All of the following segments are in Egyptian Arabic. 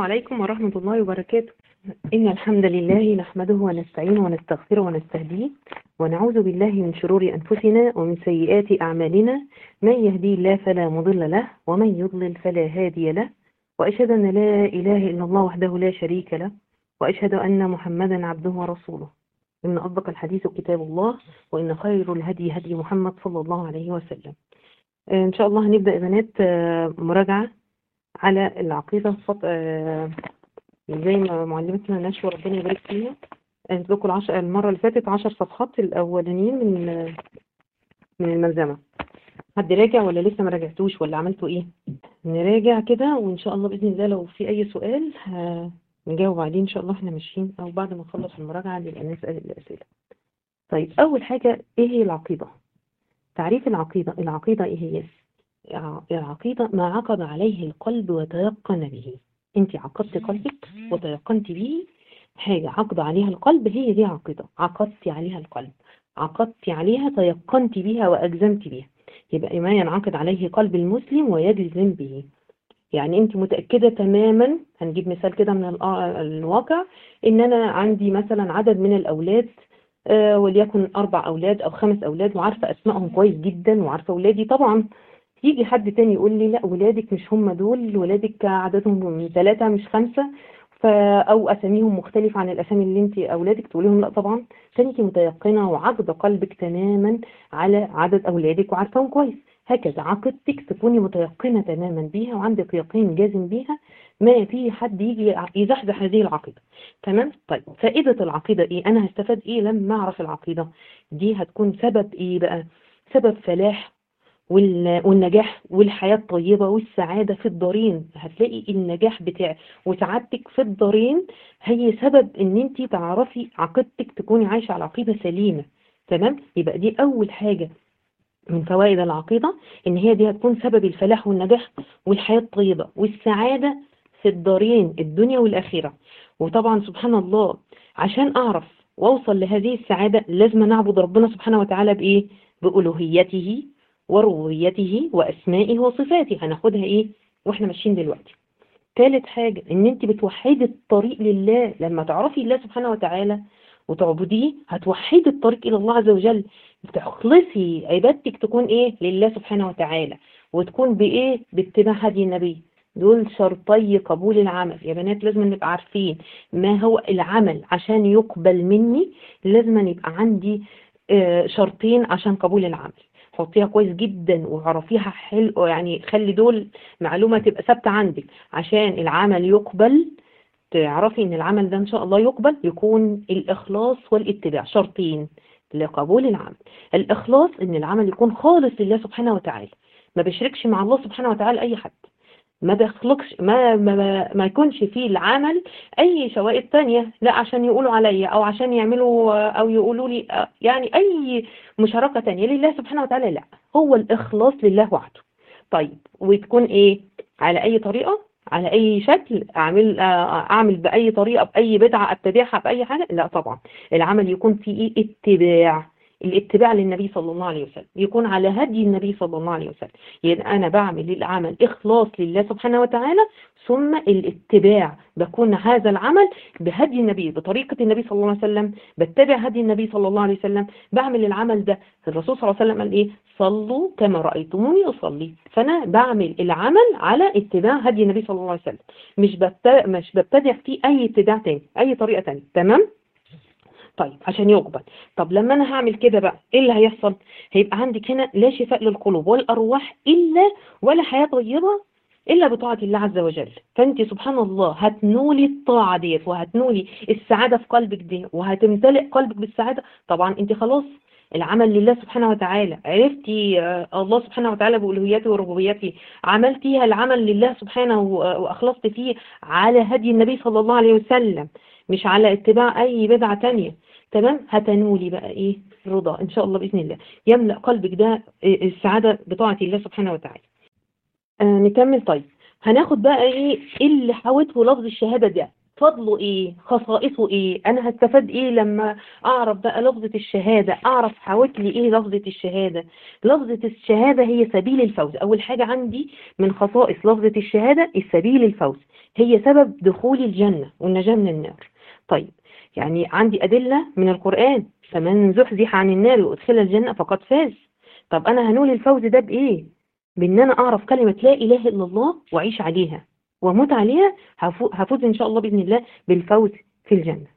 عليكم ورحمة الله وبركاته إن الحمد لله نحمده ونستعينه ونستغفره ونستهديه ونعوذ بالله من شرور أنفسنا ومن سيئات أعمالنا من يهدي الله فلا مضل له ومن يضلل فلا هادي له وأشهد أن لا إله إلا الله وحده لا شريك له وأشهد أن محمدا عبده ورسوله إن أصدق الحديث كتاب الله وإن خير الهدي هدي محمد صلى الله عليه وسلم إن شاء الله هنبدأ يا بنات آه، مراجعة على العقيدة فط... آه، زي ما معلمتنا نشوى ربنا يبارك فيها قالت لكم العشر المرة اللي فاتت عشر صفحات الأولانيين من من الملزمة حد راجع ولا لسه ما راجعتوش ولا عملتوا ايه نراجع كده وإن شاء الله بإذن الله لو في أي سؤال ه- نجاوب عليه إن شاء الله احنا ماشيين أو بعد ما نخلص المراجعة نبقى نسأل الأسئلة طيب أول حاجة ايه هي العقيدة تعريف العقيدة العقيدة ايه هي الع- العقيدة ما عقد عليه القلب وتيقن به انت عقدت قلبك وتيقنت به حاجة عقد عليها القلب هي دي عقيدة عقدت عليها القلب عقدت عليها تيقنت بها وأجزمت بها يبقى ما ينعقد عليه قلب المسلم ويجزم به يعني انت متأكدة تماما هنجيب مثال كده من الآ- الواقع ان انا عندي مثلا عدد من الاولاد آه، وليكن اربع اولاد او خمس اولاد وعارفة اسمائهم كويس جدا وعارفة اولادي طبعا يجي حد تاني يقول لي لا ولادك مش هم دول ولادك عددهم ثلاثة مش خمسة ف او اساميهم مختلفة عن الاسامي اللي انت اولادك تقول لهم لا طبعا فانت متيقنة وعقد قلبك تماما على عدد اولادك وعارفاهم كويس هكذا عقيدتك تكوني متيقنة تماما بيها وعندك يقين جازم بيها ما في حد يجي يزحزح هذه العقيدة تمام طيب فائدة العقيدة ايه انا هستفاد ايه لما اعرف العقيدة دي هتكون سبب ايه بقى سبب فلاح وال- والنجاح والحياة الطيبة والسعادة في الدارين هتلاقي النجاح بتاع وسعادتك في الدارين هي سبب ان انت تعرفي عقيدتك تكوني عايشة على عقيدة سليمة تمام يبقى دي اول حاجة من فوائد العقيدة ان هي دي هتكون سبب الفلاح والنجاح والحياة الطيبة والسعادة في الدارين الدنيا والآخرة وطبعا سبحان الله عشان اعرف واوصل لهذه السعادة لازم نعبد ربنا سبحانه وتعالى بايه بألوهيته وربوبيته وأسمائه وصفاته هناخدها إيه وإحنا ماشيين دلوقتي ثالث حاجة إن أنت بتوحدي الطريق لله لما تعرفي الله سبحانه وتعالى وتعبديه هتوحدي الطريق إلى الله عز وجل بتخلصي عبادتك تكون إيه لله سبحانه وتعالى وتكون بإيه باتباع هدي النبي دول شرطي قبول العمل يا بنات لازم نبقى عارفين ما هو العمل عشان يقبل مني لازم يبقى عندي آه، شرطين عشان قبول العمل حطيها كويس جدا وعرفيها حلو يعني خلي دول معلومة تبقى ثابتة عندك عشان العمل يقبل تعرفي ان العمل ده ان شاء الله يقبل يكون الاخلاص والاتباع شرطين لقبول العمل الاخلاص ان العمل يكون خالص لله سبحانه وتعالى ما بيشركش مع الله سبحانه وتعالى اي حد ما بيخلقش ما ما ما, ما يكونش فيه العمل اي شوائب تانية لا عشان يقولوا عليا او عشان يعملوا او يقولوا لي يعني اي مشاركة تانية لله سبحانه وتعالى لا هو الاخلاص لله وحده طيب وتكون ايه على اي طريقة على اي شكل اعمل اعمل باي طريقة باي بدعة اتبعها باي حاجة لا طبعا العمل يكون فيه ايه اتباع الاتباع للنبي صلى الله عليه وسلم يكون على هدي النبي صلى الله عليه وسلم يعني أنا بعمل العمل إخلاص لله سبحانه وتعالى ثم الاتباع بكون هذا العمل بهدي النبي بطريقة النبي صلى الله عليه وسلم بتبع هدي النبي صلى الله عليه وسلم بعمل العمل ده الرسول صلى الله عليه وسلم قال إيه صلوا كما رأيتموني أصلي فأنا بعمل العمل على اتباع هدي النبي صلى الله عليه وسلم مش بت- مش ببتدع فيه أي اتباع تاني أي طريقة تانية تمام طيب عشان يقبل طب لما انا هعمل كده بقى ايه اللي هيحصل هيبقى عندك هنا لا شفاء للقلوب والارواح الا ولا حياة طيبة الا بطاعة الله عز وجل فانت سبحان الله هتنولي الطاعة ديت وهتنولي السعادة في قلبك دي وهتمتلئ قلبك بالسعادة طبعا انت خلاص العمل لله سبحانه وتعالى عرفتي آه، الله سبحانه وتعالى بألوهيته وربوبيته عملتيها العمل لله سبحانه و- وأخلصت فيه على هدي النبي صلى الله عليه وسلم مش على اتباع أي بدعة تانية تمام هتنولي بقى ايه رضا ان شاء الله باذن الله يملا قلبك ده إيه، السعاده بطاعه الله سبحانه وتعالى آه نكمل طيب هناخد بقى ايه إيه اللي حوته لفظ الشهاده ده فضله ايه خصائصه ايه انا هستفاد ايه لما اعرف بقى لفظة الشهادة اعرف حوالي لي ايه لفظة الشهادة لفظة الشهادة هي سبيل الفوز اول حاجة عندي من خصائص لفظة الشهادة السبيل الفوز هي سبب دخول الجنة والنجاة من النار طيب يعني عندي أدلة من القرآن فمن زحزح عن النار وادخل الجنة فقد فاز طب أنا هنول الفوز ده بإيه بإن أنا أعرف كلمة لا إله إلا الله وأعيش عليها وأموت عليها هفوز إن شاء الله بإذن الله بالفوز في الجنة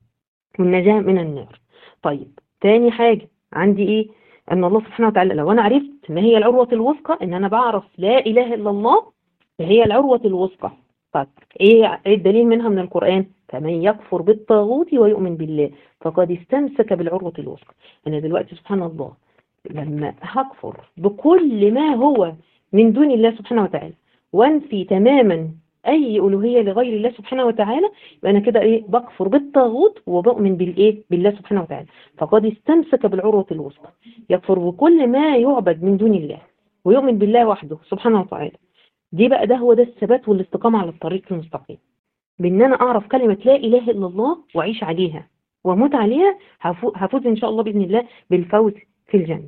والنجاة من النار طيب تاني حاجة عندي إيه أن الله سبحانه وتعالى لو أنا عرفت ما هي العروة الوثقى إن أنا بعرف لا إله إلا الله فهي العروة الوثقى طيب إيه الدليل منها من القرآن فمن يكفر بالطاغوت ويؤمن بالله فقد استمسك بالعروة الوثقى أنا دلوقتي سبحان الله لما هكفر بكل ما هو من دون الله سبحانه وتعالى وانفي تماما اي الوهيه لغير الله سبحانه وتعالى يبقى انا كده ايه بكفر بالطاغوت وبؤمن بالايه بالله سبحانه وتعالى فقد استمسك بالعروه الوثقى يكفر بكل ما يعبد من دون الله ويؤمن بالله وحده سبحانه وتعالى دي بقى ده هو ده الثبات والاستقامه على الطريق المستقيم بان انا اعرف كلمه لا اله الا الله واعيش عليها واموت عليها هفوز ان شاء الله باذن الله بالفوز في الجنه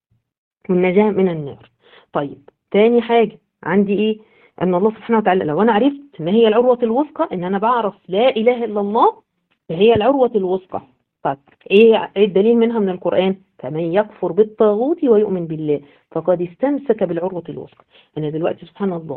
والنجاه من النار طيب تاني حاجه عندي ايه ان الله سبحانه وتعالى لو انا عرفت ما هي العروه الوثقى ان انا بعرف لا اله الا الله فهي العروه الوثقى طيب ايه الدليل منها من القران فمن يكفر بالطاغوت ويؤمن بالله فقد استمسك بالعروه الوثقى انا دلوقتي سبحان الله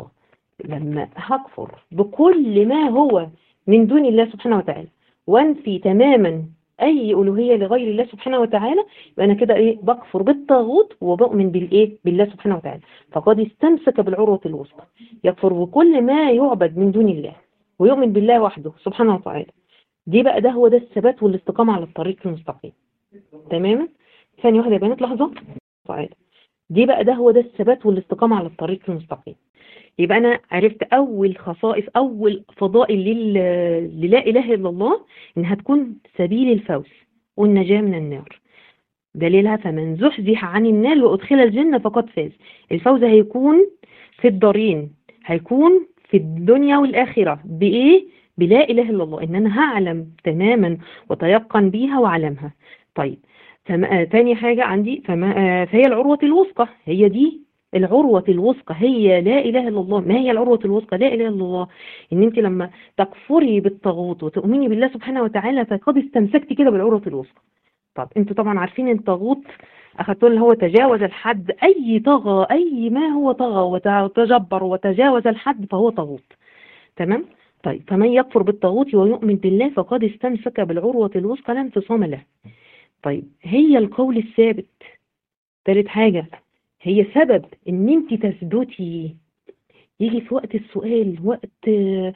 لما هكفر بكل ما هو من دون الله سبحانه وتعالى وانفي تماما اي الوهيه لغير الله سبحانه وتعالى يبقى انا كده ايه بكفر بالطاغوت وبؤمن بالايه بالله سبحانه وتعالى فقد استمسك بالعروه الوثقى يكفر بكل ما يعبد من دون الله ويؤمن بالله وحده سبحانه وتعالى دي بقى ده هو ده الثبات والاستقامه على الطريق المستقيم تماما ثانيه واحده يا بنات لحظه تعالى دي بقى ده هو ده الثبات والاستقامه على الطريق المستقيم يبقى أنا عرفت أول خصائص أول فضائل للا إله إلا الله إنها تكون سبيل الفوز والنجاة من النار دليلها فمن زحزح عن النار وأدخل الجنة فقد فاز الفوز هيكون في الدارين هيكون في الدنيا والآخرة بإيه؟ بلا إله إلا الله إن أنا هعلم تماما وتيقن بيها وعلمها طيب فما تاني حاجة عندي فما فهي العروة الوثقى هي دي العروة الوثقى هي لا إله إلا الله ما هي العروة الوثقى لا إله إلا الله إن أنت لما تكفري بالطاغوت وتؤمني بالله سبحانه وتعالى فقد استمسكتي كده بالعروة الوثقى طب أنتوا طبعا عارفين الطاغوت أخذتوا اللي هو تجاوز الحد أي طغى أي ما هو طغى وتجبر وتجاوز الحد فهو طاغوت تمام طيب فمن يكفر بالطاغوت ويؤمن بالله فقد استمسك بالعروة الوثقى لا انفصام له طيب هي القول الثابت ثالث حاجة هي سبب ان انت تثبتي يجي في وقت السؤال وقت آآ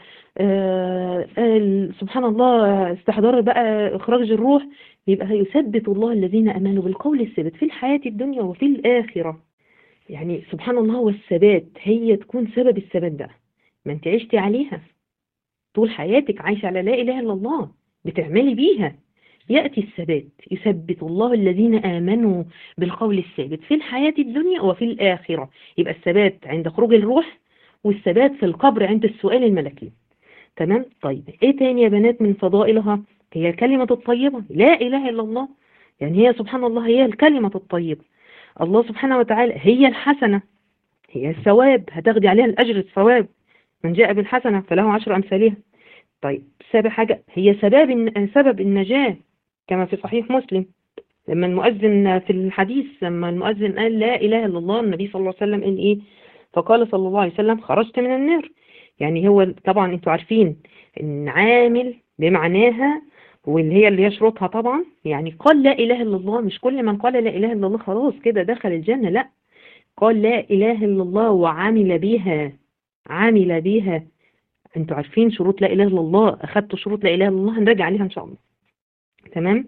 آآ سبحان الله استحضار بقى اخراج الروح يبقى هيثبت الله الذين امنوا بالقول الثابت في الحياة الدنيا وفي الاخرة يعني سبحان الله والثبات هي تكون سبب الثبات ده ما انت عشتي عليها طول حياتك عايشة على لا اله الا الله بتعملي بيها يأتي الثبات يثبت الله الذين آمنوا بالقول الثابت في الحياة الدنيا وفي الآخرة يبقى الثبات عند خروج الروح والثبات في القبر عند السؤال الملكي تمام طيب ايه تاني يا بنات من فضائلها هي الكلمة الطيبة لا إله إلا الله يعني هي سبحان الله هي الكلمة الطيبة الله سبحانه وتعالى هي الحسنة هي الثواب هتاخدي عليها الأجر الثواب من جاء بالحسنة فله عشر أمثالها طيب سابع حاجة هي سبب سبب النجاة كما في صحيح مسلم لما المؤذن في الحديث لما المؤذن قال لا إله إلا الله النبي صلى الله عليه وسلم قال إيه فقال صلى الله عليه وسلم خرجت من النار يعني هو طبعا انتوا عارفين ان عامل بمعناها واللي هي اللي هي شروطها طبعا يعني قال لا إله إلا الله مش كل من قال لا إله إلا الله خلاص كده دخل الجنة لا قال لا إله إلا الله وعمل بها عمل بها انتوا عارفين شروط لا إله إلا الله أخدتوا شروط لا إله إلا الله هنراجع عليها إن شاء الله تمام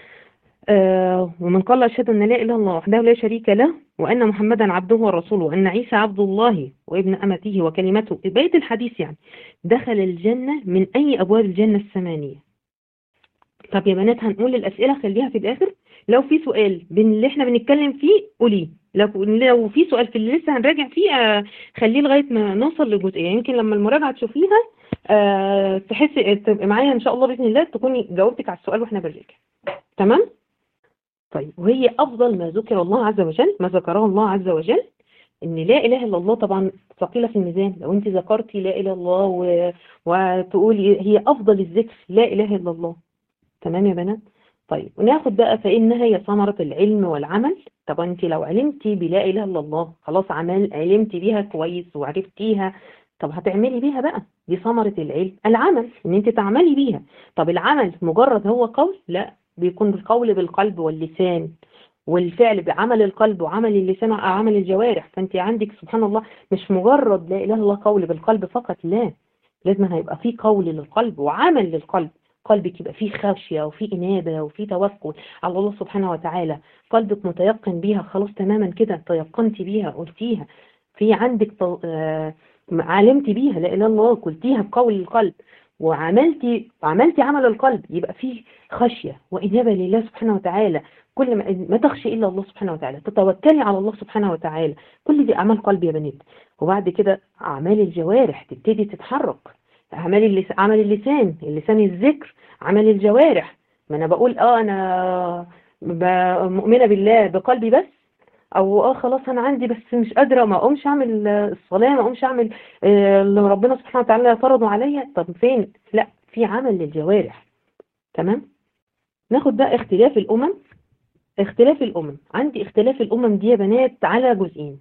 آه ومن قال أشهد أن لا إله إلا الله وحده لا شريك له وأن محمدا عبده ورسوله وأن عيسى عبد الله وابن أمته وكلمته بقية الحديث يعني دخل الجنة من أي أبواب الجنة الثمانية طب يا بنات هنقول الأسئلة خليها في الآخر لو في سؤال بين اللي احنا بنتكلم فيه قوليه لو لو في سؤال في اللي لسه هنراجع فيه آه خليه لغاية ما نوصل لجزئية يمكن لما المراجعة تشوفيها آه تحسي تبقي معايا ان شاء الله باذن الله تكوني جاوبتك على السؤال واحنا بنراجع تمام طيب وهي افضل ما ذكر الله عز وجل ما ذكره الله عز وجل ان لا اله الا الله طبعا ثقيله في الميزان لو انت ذكرتي لا اله الا الله و... وتقولي هي افضل الذكر لا اله الا الله تمام يا بنات طيب وناخد بقى فانها هي ثمره العلم والعمل طب انت لو علمتي بلا اله الا الله خلاص عمل علمتي بيها كويس وعرفتيها طب هتعملي بيها بقى دي ثمره العلم العمل ان انت تعملي بيها طب العمل مجرد هو قول لا بيكون القول بالقلب واللسان والفعل بعمل القلب وعمل اللسان وعمل الجوارح فانت عندك سبحان الله مش مجرد لا اله الا الله قول بالقلب فقط لا لازم هيبقى فيه قول للقلب وعمل للقلب قلبك يبقى فيه خشية وفيه إنابة وفيه توكل على الله سبحانه وتعالى قلبك متيقن بيها خلاص تماما كده تيقنتي بيها قلتيها في عندك تو... آه... علمتي بيها لا إله إلا الله قلتيها بقول القلب وعملتي عملتي عمل القلب يبقى فيه خشية وإنابة لله سبحانه وتعالى كل ما, ما تخشي إلا الله سبحانه وتعالى تتوكلي على الله سبحانه وتعالى كل دي أعمال قلب يا بنات وبعد كده أعمال الجوارح تبتدي تتحرك عمل اللس... عمل اللسان اللسان الذكر عمل الجوارح ما أنا بقول آه أنا ب... مؤمنة بالله بقلبي بس او اه خلاص انا عندي بس مش قادره ما اقومش اعمل الصلاه ما اقومش اعمل اللي ربنا سبحانه وتعالى فرضه عليا طب فين لا في عمل للجوارح تمام ناخد بقى اختلاف الامم اختلاف الامم عندي اختلاف الامم دي يا بنات على جزئين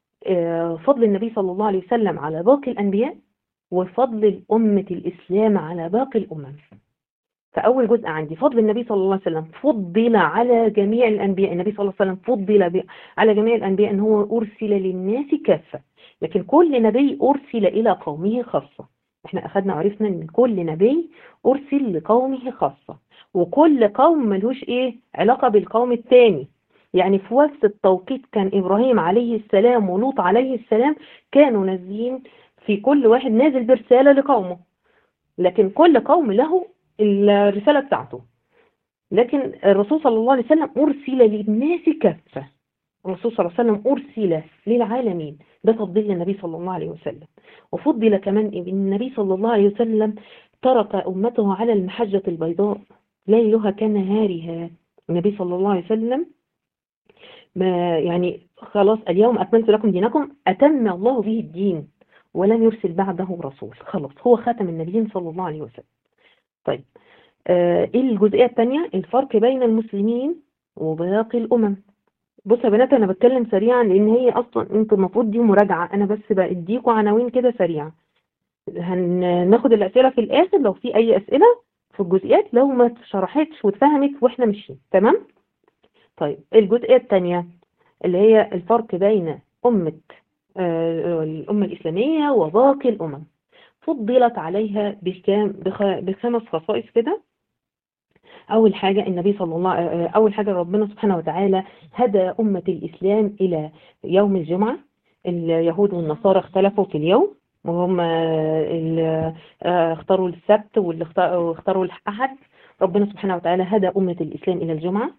فضل النبي صلى الله عليه وسلم على باقي الانبياء وفضل الامه الاسلام على باقي الامم فأول جزء عندي فضل النبي صلى الله عليه وسلم فضل على جميع الأنبياء النبي صلى الله عليه وسلم فضل على جميع الأنبياء أن هو أرسل للناس كافة لكن كل نبي أرسل إلى قومه خاصة احنا أخذنا عرفنا أن كل نبي أرسل لقومه خاصة وكل قوم ملوش إيه علاقة بالقوم الثاني يعني في وقت التوقيت كان إبراهيم عليه السلام ولوط عليه السلام كانوا نازلين في كل واحد نازل برسالة لقومه لكن كل قوم له الرسالة بتاعته لكن الرسول صلى الله عليه وسلم أرسل للناس كافة الرسول صلى الله عليه وسلم أرسل للعالمين ده تفضيل النبي صلى الله عليه وسلم وفضل كمان النبي صلى الله عليه وسلم ترك أمته على المحجة البيضاء ليلها كنهارها النبي صلى الله عليه وسلم ما يعني خلاص اليوم أكملت لكم دينكم أتم الله به الدين ولم يرسل بعده رسول خلاص هو خاتم النبيين صلى الله عليه وسلم طيب آه ايه الجزئيه الثانيه الفرق بين المسلمين وباقي الامم بصوا يا بنات انا بتكلم سريعا لان هي اصلا انتوا المفروض دي مراجعه انا بس بديكوا عناوين كده سريعه هناخد الاسئله في الاخر لو في اي اسئله في الجزئيات لو ما اتشرحتش واتفهمت واحنا ماشيين تمام طيب الجزئيه الثانيه اللي هي الفرق بين امه آه الامه الاسلاميه وباقي الامم فضلت عليها بكام بخمس خصائص كده أول حاجة النبي صلى الله أول حاجة ربنا سبحانه وتعالى هدى أمة الإسلام إلى يوم الجمعة اليهود والنصارى اختلفوا في اليوم وهم اختاروا السبت واللي اختاروا الأحد ربنا سبحانه وتعالى هدى أمة الإسلام إلى الجمعة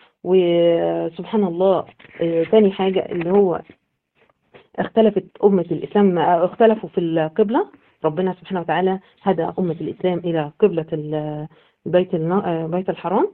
وسبحان الله ثاني حاجة اللي هو اختلفت أمة الإسلام اختلفوا في القبلة ربنا سبحانه وتعالى هدى أمة الإسلام إلى قبلة البيت بيت الحرام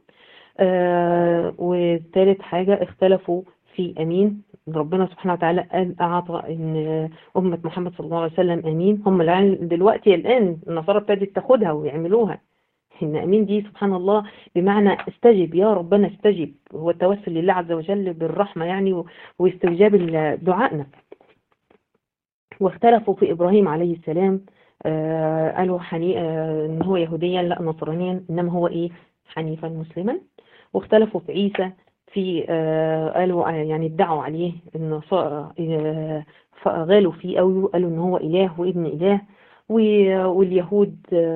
وثالث حاجة اختلفوا في أمين ربنا سبحانه وتعالى أعطى إن أمة محمد صلى الله عليه وسلم أمين هم الآن دلوقتي الآن النصارى ابتدت تاخدها ويعملوها إن أمين دي سبحان الله بمعنى استجب يا ربنا استجب هو التوسل لله عز وجل بالرحمة يعني واستجاب دعائنا واختلفوا في إبراهيم عليه السلام آه قالوا حني... آه إن هو يهوديا لا نصرانيا إنما هو إيه حنيفا مسلما واختلفوا في عيسى في آه قالوا يعني ادعوا عليه إن غالوا فيه أو قالوا إن هو إله وابن إله واليهود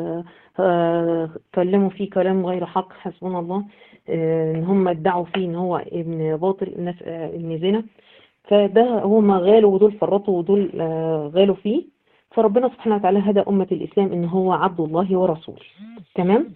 كلموا فيه كلام غير حق حسبنا الله إن هم ادعوا فيه إن هو ابن باطل ابن زنا فده هما غالوا ودول فرطوا ودول غالوا فيه فربنا سبحانه وتعالى هدى أمة الإسلام إن هو عبد الله ورسوله تمام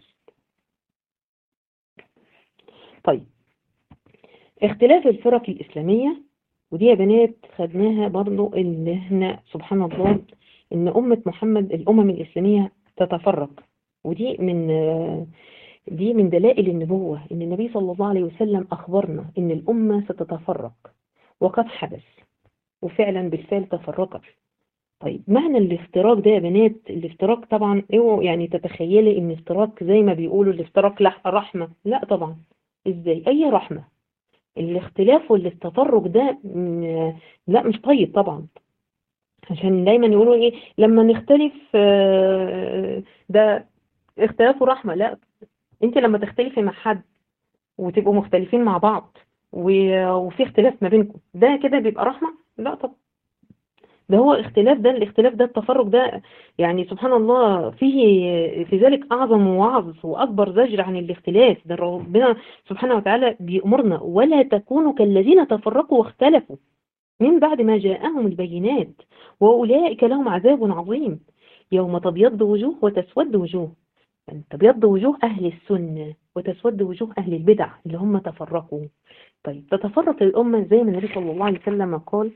طيب اختلاف الفرق الإسلامية ودي يا بنات خدناها برضو اللي احنا سبحان الله إن أمة محمد الأمم الإسلامية تتفرق ودي من دي من دلائل النبوة إن النبي صلى الله عليه وسلم أخبرنا إن الأمة ستتفرق وقد حدث وفعلا بالفعل تفرقت طيب معنى الافتراق ده يا بنات الافتراق طبعا اوعوا يعني تتخيلي ان افتراق زي ما بيقولوا الافتراق لح- رحمة لا طبعا ازاي اي رحمة الاختلاف والتفرق ده م- لا مش طيب طبعا عشان دايما يقولوا ايه لما نختلف آه، ده اختلاف ورحمة لا انت لما تختلفي مع حد وتبقوا مختلفين مع بعض و- وفي اختلاف ما بينكم ده كده بيبقى رحمة لا طبعا ده هو اختلاف ده الاختلاف ده التفرق ده يعني سبحان الله فيه في ذلك أعظم وعظ وأكبر زجر عن الاختلاف ده ربنا سبحانه وتعالى بيأمرنا ولا تكونوا كالذين تفرقوا واختلفوا من بعد ما جاءهم البينات وأولئك لهم عذاب عظيم يوم تبيض وجوه وتسود وجوه يعني تبيض وجوه أهل السنة وتسود وجوه أهل البدع اللي هم تفرقوا طيب تتفرق الأمة زي ما النبي صلى الله عليه وسلم قال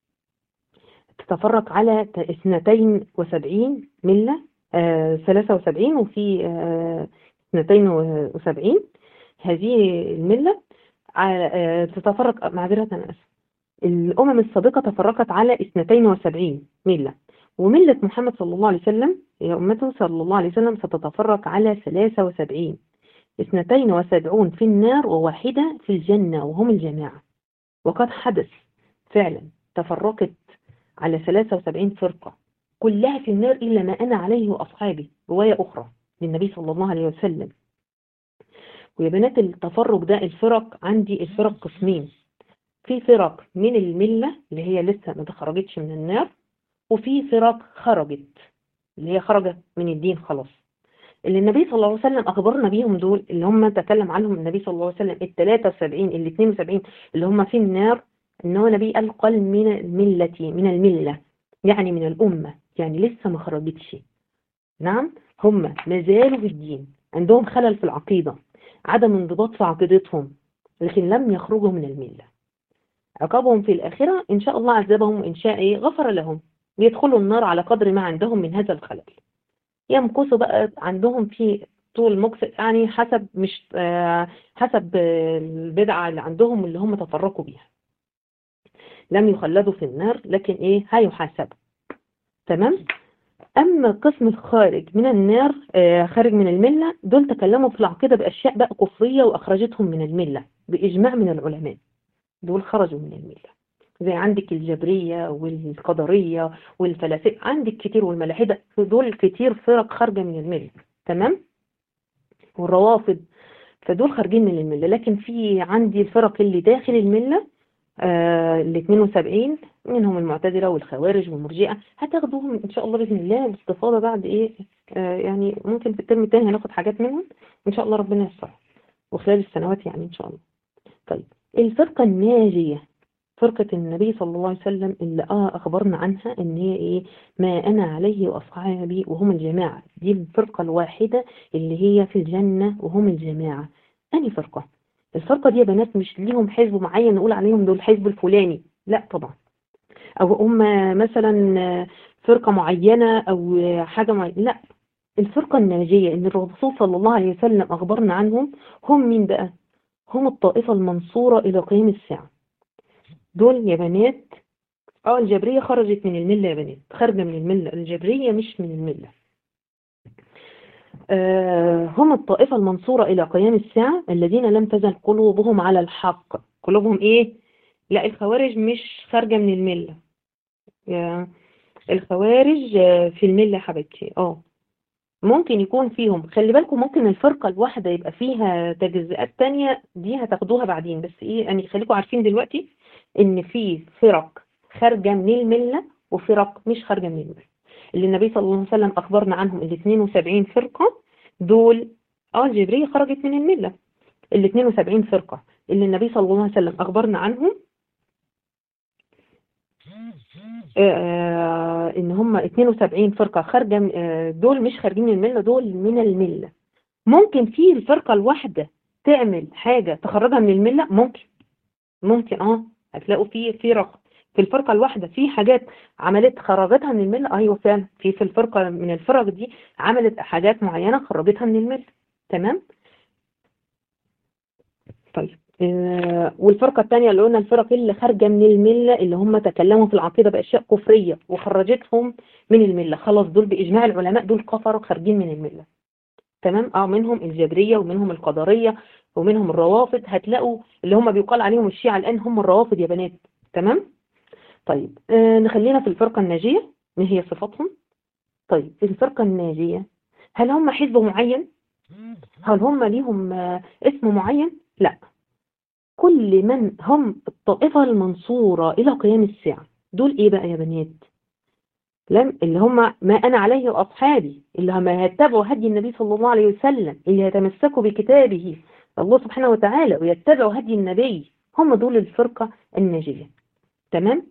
تتفرق على ت- اثنتين وسبعين ملة آه ثلاثة وسبعين وفي آه اثنتين وسبعين هذه الملة على آه تتفرق معذرة أنا آسف الأمم السابقة تفرقت على اثنتين وسبعين ملة وملة محمد صلى الله عليه وسلم يا أمته صلى الله عليه وسلم ستتفرق على ثلاثة وسبعين اثنتين وسبعون في النار وواحدة في الجنة وهم الجماعة وقد حدث فعلا تفرقت على 73 فرقة كلها في النار إلا ما أنا عليه وأصحابي رواية أخرى للنبي صلى الله عليه وسلم ويا بنات التفرق ده الفرق عندي الفرق قسمين في فرق من الملة اللي هي لسه ما تخرجتش من النار وفي فرق خرجت اللي هي خرجت من الدين خلاص اللي النبي صلى الله عليه وسلم أخبرنا بيهم دول اللي هم تكلم عنهم النبي صلى الله عليه وسلم ال 73 ال 72 اللي هم في النار ان هو نبي قال قال من الملة من الملة يعني من الأمة يعني لسه ما خرجتش نعم هم ما زالوا في الدين عندهم خلل في العقيدة عدم انضباط في عقيدتهم لكن لم يخرجوا من الملة عقابهم في الآخرة إن شاء الله عذبهم إن شاء إيه غفر لهم يدخلوا النار على قدر ما عندهم من هذا الخلل يمكثوا بقى عندهم في طول مكث يعني حسب مش آه حسب آه البدعة اللي عندهم اللي هم تفرقوا بيها لم يخلدوا في النار لكن ايه هيحاسبوا تمام اما القسم الخارج من النار آه خارج من الملة دول تكلموا في العقيدة باشياء بقى كفرية واخرجتهم من الملة باجماع من العلماء دول خرجوا من الملة زي عندك الجبرية والقدرية والفلاسفة عندك كتير والملاحدة دول كتير فرق خارجة من الملة تمام والروافض فدول خارجين من الملة لكن في عندي الفرق اللي داخل الملة آه ال 72 منهم المعتزلة والخوارج والمرجئة هتاخدوهم إن شاء الله بإذن الله باستفاضة بعد إيه آه يعني ممكن في الترم الثاني هناخد حاجات منهم إن شاء الله ربنا يستر وخلال السنوات يعني إن شاء الله طيب الفرقة الناجية فرقة النبي صلى الله عليه وسلم اللي آه أخبرنا عنها إن هي إيه ما أنا عليه وأصحابي وهم الجماعة دي الفرقة الواحدة اللي هي في الجنة وهم الجماعة أني فرقة الفرقة دي يا بنات مش ليهم حزب معين نقول عليهم دول الحزب الفلاني لا طبعا او هم مثلا فرقة معينة او حاجة معينة لا الفرقة الناجية ان الرسول صلى الله عليه وسلم اخبرنا عنهم هم مين بقى هم الطائفة المنصورة الى قيام الساعة دول يا بنات اه الجبرية خرجت من الملة يا بنات خارجة من الملة الجبرية مش من الملة هم الطائفة المنصورة إلى قيام الساعة الذين لم تزل قلوبهم على الحق قلوبهم إيه؟ لا الخوارج مش خارجة من الملة الخوارج في الملة حبيبتي اه ممكن يكون فيهم خلي بالكم ممكن الفرقة الواحدة يبقى فيها تجزئات تانية دي هتاخدوها بعدين بس ايه يعني خليكم عارفين دلوقتي ان في فرق خارجة من الملة وفرق مش خارجة من الملة اللي النبي صلى الله عليه وسلم أخبرنا عنهم ال 72 فرقة دول اه الجبرية خرجت من الملة ال 72 فرقة اللي النبي صلى الله عليه وسلم أخبرنا عنهم آه ان هم 72 فرقة خارجة آه دول مش خارجين من الملة دول من الملة ممكن في الفرقة الواحدة تعمل حاجة تخرجها من الملة ممكن ممكن اه هتلاقوا في فرق في الفرقة الواحدة في حاجات عملت خرجتها من الملة ايوه فعلا في في الفرقة من الفرق دي عملت حاجات معينة خرجتها من الملة تمام طيب آه، والفرقة الثانية اللي قلنا الفرق اللي خارجة من الملة اللي هم تكلموا في العقيدة بأشياء كفرية وخرجتهم من الملة خلاص دول بإجماع العلماء دول كفروا خارجين من الملة تمام اه منهم الجبرية ومنهم القدرية ومنهم الروافض هتلاقوا اللي هم بيقال عليهم الشيعة الآن هم الروافض يا بنات تمام طيب آه نخلينا في الفرقة الناجية ما هي صفاتهم طيب الفرقة الناجية هل هم حزب معين هل هم ليهم آه اسم معين لا كل من هم الطائفة المنصورة إلى قيام الساعة دول إيه بقى يا بنات لم اللي هم ما أنا عليه وأصحابي اللي هم يتبعوا هدي النبي صلى الله عليه وسلم اللي يتمسكوا بكتابه الله سبحانه وتعالى ويتبعوا هدي النبي هم دول الفرقة الناجية تمام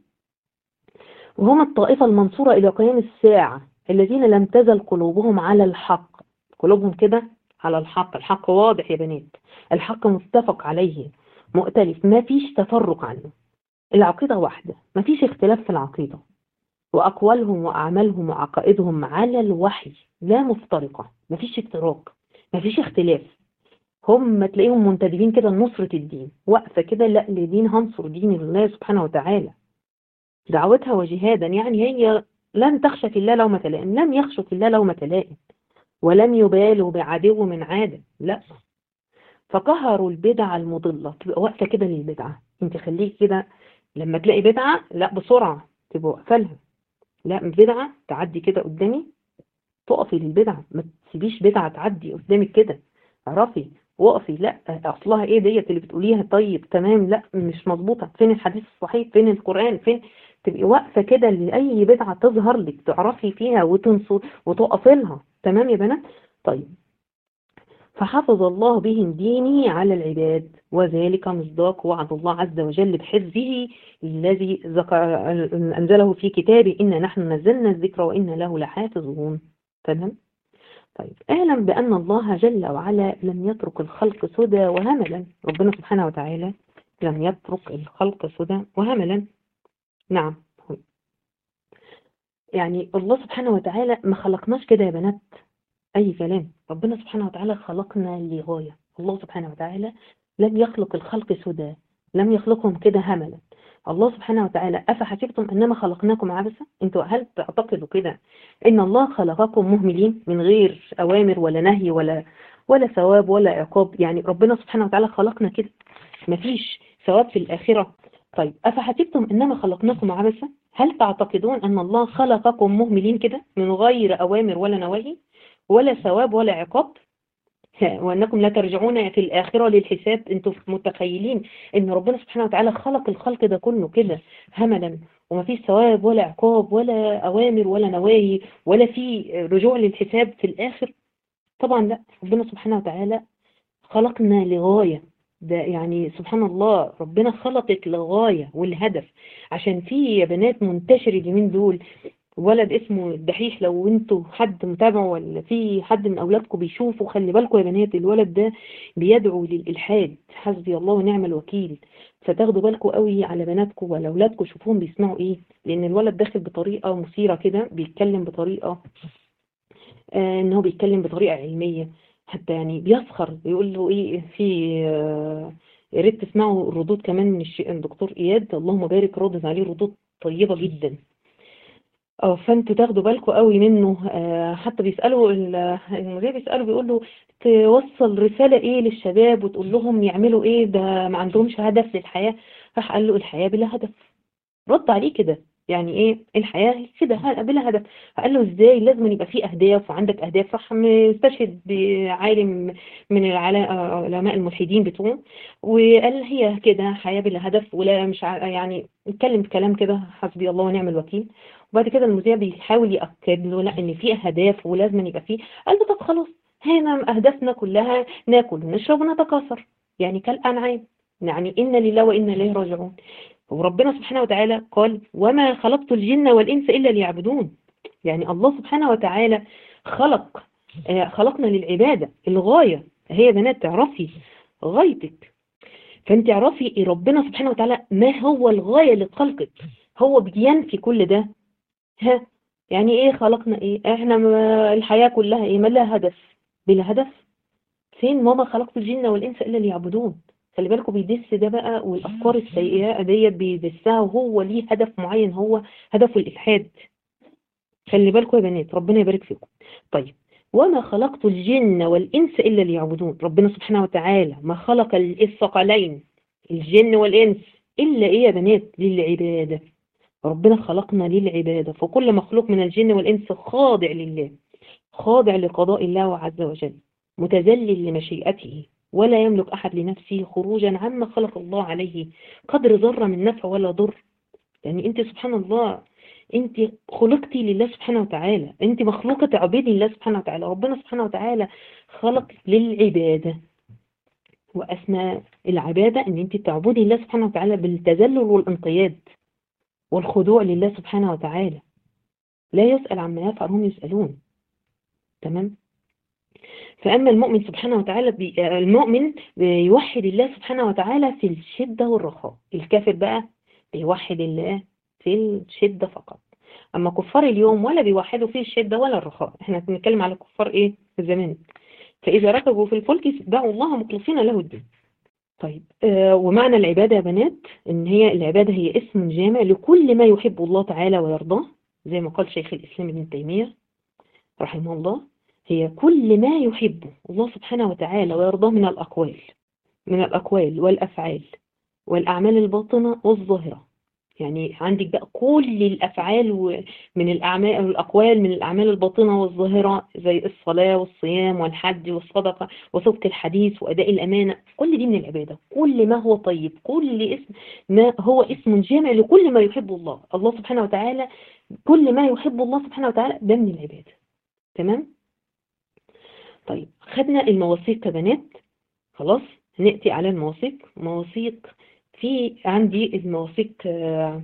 وهم الطائفة المنصورة إلى قيام الساعة الذين لم تزل قلوبهم على الحق قلوبهم كده على الحق الحق واضح يا بنات الحق متفق عليه مؤتلف ما فيش تفرق عنه العقيدة واحدة ما فيش اختلاف في العقيدة وأقوالهم وأعمالهم وعقائدهم على الوحي لا مفترقة ما فيش افتراق ما فيش اختلاف هم تلاقيهم منتدبين كده لنصرة الدين واقفة كده لا لدين هنصر دين الله سبحانه وتعالى دعوتها وجهادا يعني هي لن تخشى في الله لومة لائم لم يخشوا في الله لومة لائم ولم يبالوا بعدو من عادة لا فقهروا البدع المضلة تبقى واقفة كده للبدعة انت خليك كده لما تلاقي بدعة لا بسرعة تبقى واقفة لها لا بدعة تعدي كده قدامي تقفي للبدعة ما تسيبيش بدعة تعدي قدامك كده اعرفي وقفي لا اصلها ايه ديت اللي بتقوليها طيب تمام لا مش مظبوطه فين الحديث الصحيح فين القران فين تبقي واقفه كده لاي بدعه تظهر لك تعرفي فيها وتنصر وتقفي لها تمام يا بنات طيب فحفظ الله بهم دينه على العباد وذلك مصداق وعد الله عز وجل بحفظه الذي ذكر أنزله في كتابه إن نحن نزلنا الذكر وإن له لحافظون تمام طيب اعلم بأن الله جل وعلا لم يترك الخلق سدى وهملا ربنا سبحانه وتعالى لم يترك الخلق سدى وهملا نعم يعني الله سبحانه وتعالى ما خلقناش كده يا بنات أي كلام ربنا سبحانه وتعالى خلقنا لغاية الله سبحانه وتعالى لم يخلق الخلق سدى لم يخلقهم كده هملا الله سبحانه وتعالى أفحسبتم أنما خلقناكم عبثا أنتوا هل تعتقدوا كده إن الله خلقكم مهملين من غير أوامر ولا نهي ولا ولا ثواب ولا عقاب يعني ربنا سبحانه وتعالى خلقنا كده مفيش ثواب في الآخرة طيب أفحسبتم أنما خلقناكم عبثا هل تعتقدون أن الله خلقكم مهملين كده من غير أوامر ولا نواهي ولا ثواب ولا عقاب وأنكم لا ترجعون في الآخرة للحساب أنتم متخيلين أن ربنا سبحانه وتعالى خلق الخلق ده كله كده هملا وما فيش ثواب ولا عقاب ولا أوامر ولا نواهي ولا في رجوع للحساب في الآخر طبعا لا ربنا سبحانه وتعالى خلقنا لغاية ده يعني سبحان الله ربنا خلقك لغاية والهدف عشان في يا بنات منتشر اليومين دول ولد اسمه الدحيح لو انتوا حد متابعه ولا في حد من اولادكم بيشوفوا خلي بالكم يا بنات الولد ده بيدعو للالحاد حسبي الله ونعم الوكيل فتاخدوا بالكم قوي على بناتكم ولا اولادكم شوفوهم بيسمعوا ايه لان الولد داخل بطريقه مثيره كده بيتكلم بطريقه آه ان هو بيتكلم بطريقه علميه حتى يعني بيسخر بيقول له ايه في آه يا ريت تسمعوا الردود كمان من الدكتور اياد اللهم بارك ردد عليه ردود طيبه جدا اه فانتوا تاخدوا بالكم قوي منه آه حتى بيسالوا المذيع بيساله بيقول له توصل رساله ايه للشباب وتقول لهم يعملوا ايه ده ما عندهمش هدف للحياه راح قال له الحياه بلا هدف رد عليه كده يعني ايه الحياه كده بلا هدف فقال له ازاي لازم يبقى في اهداف وعندك اهداف راح مستشهد بعالم من العلماء الملحدين بتوعه وقال هي كده حياه بلا هدف ولا مش يعني اتكلم كلام كده حسبي الله ونعم الوكيل وبعد كده المذيع بيحاول يأكد له لا ان في اهداف ولازم يبقى فيه قال له طب خلاص هنا اهدافنا كلها ناكل ونشرب ونتكاثر يعني كالانعام يعني إن لله وإنا إليه راجعون وربنا سبحانه وتعالى قال وما خلقت الجن والإنس إلا ليعبدون يعني الله سبحانه وتعالى خلق خلقنا للعبادة الغاية هي بنات تعرفي غايتك فانت اعرفي ربنا سبحانه وتعالى ما هو الغاية لخلقك هو بينفي كل ده ها يعني ايه خلقنا ايه احنا ما الحياة كلها ايه ما لها هدف بلا هدف فين وما خلقت الجن والانس الا ليعبدون خلي بالكم بيدس ده بقى والافكار السيئه ديت بيدسها وهو ليه هدف معين هو هدفه الالحاد خلي بالكم يا بنات ربنا يبارك فيكم طيب وما خلقت الجن والانس الا ليعبدون ربنا سبحانه وتعالى ما خلق الثقلين الجن والانس الا ايه يا بنات للعباده ربنا خلقنا للعباده فكل مخلوق من الجن والانس خاضع لله خاضع لقضاء الله عز وجل متذلل لمشيئته ولا يملك أحد لنفسه خروجا عما خلق الله عليه قدر ذرة من نفع ولا ضر يعني أنت سبحان الله أنت خلقتي لله سبحانه وتعالى أنت مخلوقة تعبدي لله سبحانه وتعالى ربنا سبحانه وتعالى خلق للعبادة وأسمى العبادة أن أنت تعبدي الله سبحانه وتعالى بالتذلل والانقياد والخضوع لله سبحانه وتعالى لا يسأل عما يفعل هم يسألون تمام فأما المؤمن سبحانه وتعالى بي... المؤمن بيوحد الله سبحانه وتعالى في الشدة والرخاء الكافر بقى بيوحد الله في الشدة فقط أما كفار اليوم ولا بيوحدوا في الشدة ولا الرخاء احنا بنتكلم على كفار ايه في زمان فإذا ركبوا في الفلك دعوا الله مخلصين له الدين طيب آه ومعنى العبادة يا بنات ان هي العبادة هي اسم جامع لكل ما يحب الله تعالى ويرضاه زي ما قال شيخ الإسلام ابن تيمية رحمه الله هي كل ما يحبه الله سبحانه وتعالى ويرضاه من الأقوال من الأقوال والأفعال والأعمال الباطنة والظاهرة يعني عندك بقى كل الأفعال من الأعمال الأقوال من الأعمال الباطنة والظاهرة زي الصلاة والصيام والحج والصدقة وصدق الحديث وأداء الأمانة كل دي من العبادة كل ما هو طيب كل اسم ما هو اسم جامع لكل ما يحب الله الله سبحانه وتعالى كل ما يحب الله سبحانه وتعالى ده من العبادة تمام طيب خدنا المواثيق يا بنات خلاص نأتي على المواثيق مواثيق في عندي المواثيق آه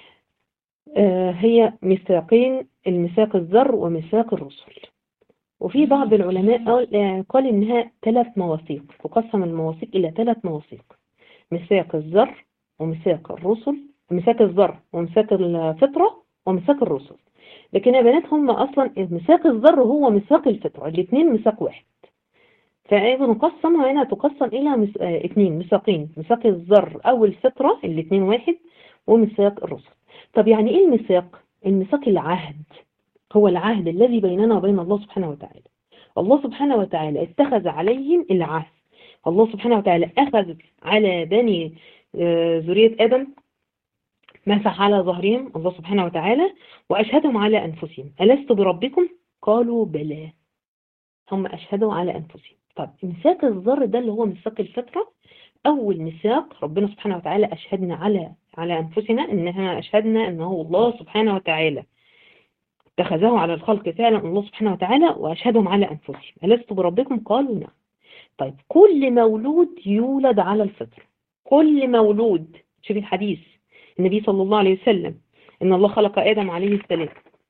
آه هي ميثاقين الميثاق الذر وميثاق الرسل وفي بعض العلماء قال, قال انها ثلاث مواثيق وقسم المواثيق الى ثلاث مواثيق ميثاق الذر وميثاق الرسل ميثاق الذر وميثاق الفطرة وميثاق الرسل لكن يا بنات هم اصلا ميثاق الذر هو ميثاق الفطره الاثنين ميثاق واحد فاذا نقسمها هنا تقسم الى مس... اه اثنين ميثاقين ميثاق الذر او الفطره الاثنين واحد وميثاق الرسل طب يعني ايه الميثاق الميثاق العهد هو العهد الذي بيننا وبين الله سبحانه وتعالى الله سبحانه وتعالى اتخذ عليهم العهد الله سبحانه وتعالى اخذ على بني اه ذريه ادم مسح على ظهرهم الله سبحانه وتعالى وأشهدهم على أنفسهم ألست بربكم؟ قالوا بلى هم أشهدوا على أنفسهم طب ميثاق الذر ده اللي هو ميثاق الفطرة أول ميثاق ربنا سبحانه وتعالى أشهدنا على على أنفسنا إنها أشهدنا أنه الله سبحانه وتعالى اتخذه على الخلق فعلا الله سبحانه وتعالى وأشهدهم على أنفسهم ألست بربكم؟ قالوا نعم طيب كل مولود يولد على الفطرة كل مولود شوف الحديث النبي صلى الله عليه وسلم إن الله خلق آدم عليه السلام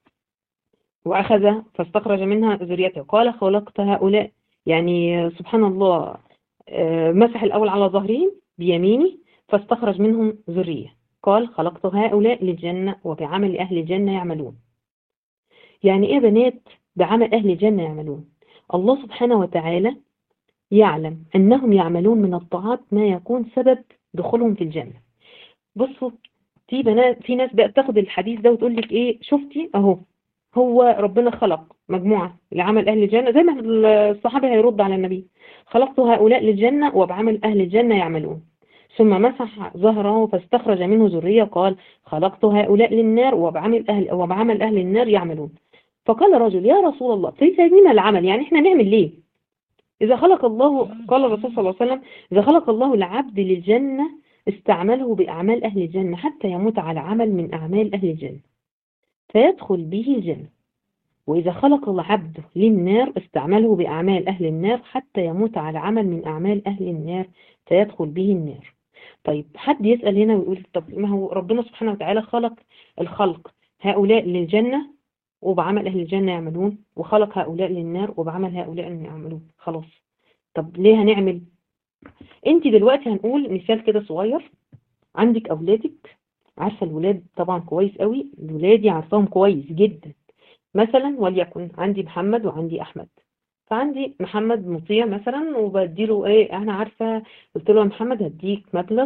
وأخذ فاستخرج منها ذريته قال خلقت هؤلاء يعني سبحان الله مسح الأول على ظهرهم بيميني فاستخرج منهم ذرية قال خلقت هؤلاء للجنة وبعمل أهل الجنة يعملون يعني إيه بنات بعمل أهل الجنة يعملون الله سبحانه وتعالى يعلم أنهم يعملون من الطاعات ما يكون سبب دخولهم في الجنة بصوا في بنات في ناس بقى بتاخد الحديث ده وتقول لك ايه شفتي اهو هو ربنا خلق مجموعة لعمل أهل الجنة زي ما الصحابي هيرد على النبي خلقت هؤلاء للجنة وبعمل أهل الجنة يعملون ثم مسح ظهره فاستخرج منه ذرية قال خلقت هؤلاء للنار وبعمل أهل, وبعمل أهل النار يعملون فقال رجل يا رسول الله في سبيل العمل يعني احنا نعمل ليه إذا خلق الله قال الرسول صلى الله عليه وسلم إذا خلق الله العبد للجنة استعمله بأعمال أهل الجنة حتى يموت على عمل من أعمال أهل الجنة فيدخل به الجنة وإذا خلق العبد للنار استعمله بأعمال أهل النار حتى يموت على عمل من أعمال أهل النار فيدخل به النار طيب حد يسأل هنا ويقول طب ما هو ربنا سبحانه وتعالى خلق الخلق هؤلاء للجنة وبعمل أهل الجنة يعملون وخلق هؤلاء للنار وبعمل هؤلاء يعملون خلاص طب ليه هنعمل انت دلوقتي هنقول مثال كده صغير عندك أولادك عارفة الولاد طبعا كويس قوي ولادي عارفاهم كويس جدا مثلا وليكن عندي محمد وعندي أحمد فعندي محمد مطيع مثلا وبديله ايه انا عارفة قلت له يا محمد هديك مبلغ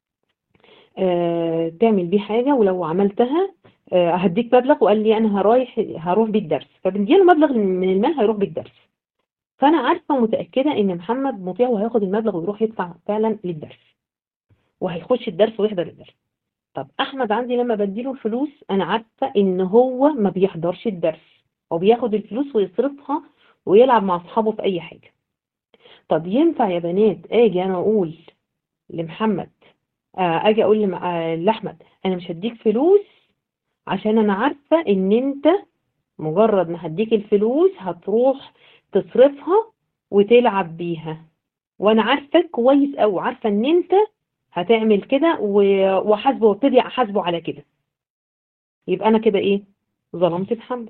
آه تعمل بيه حاجة ولو عملتها آه هديك مبلغ وقال لي انا هرايح هروح بيه الدرس فبديله مبلغ من المال هيروح بيه الدرس فانا عارفة ومتأكدة ان محمد مطيع وهياخد المبلغ ويروح يدفع فعلا للدرس وهيخش الدرس ويحضر الدرس طب احمد عندي لما بديله الفلوس انا عارفة ان هو ما بيحضرش الدرس هو بياخد الفلوس ويصرفها ويلعب مع اصحابه في اي حاجة طب ينفع يا بنات اجي انا اقول لمحمد آه، اجي اقول لم- آه، لاحمد انا مش هديك فلوس عشان انا عارفة ان انت مجرد ما هديك الفلوس هتروح تصرفها وتلعب بيها وانا عارفة كويس قوي عارفة ان انت هتعمل كده و- وحاسبه وابتدي احاسبه على كده يبقى انا كده ايه ظلمت محمد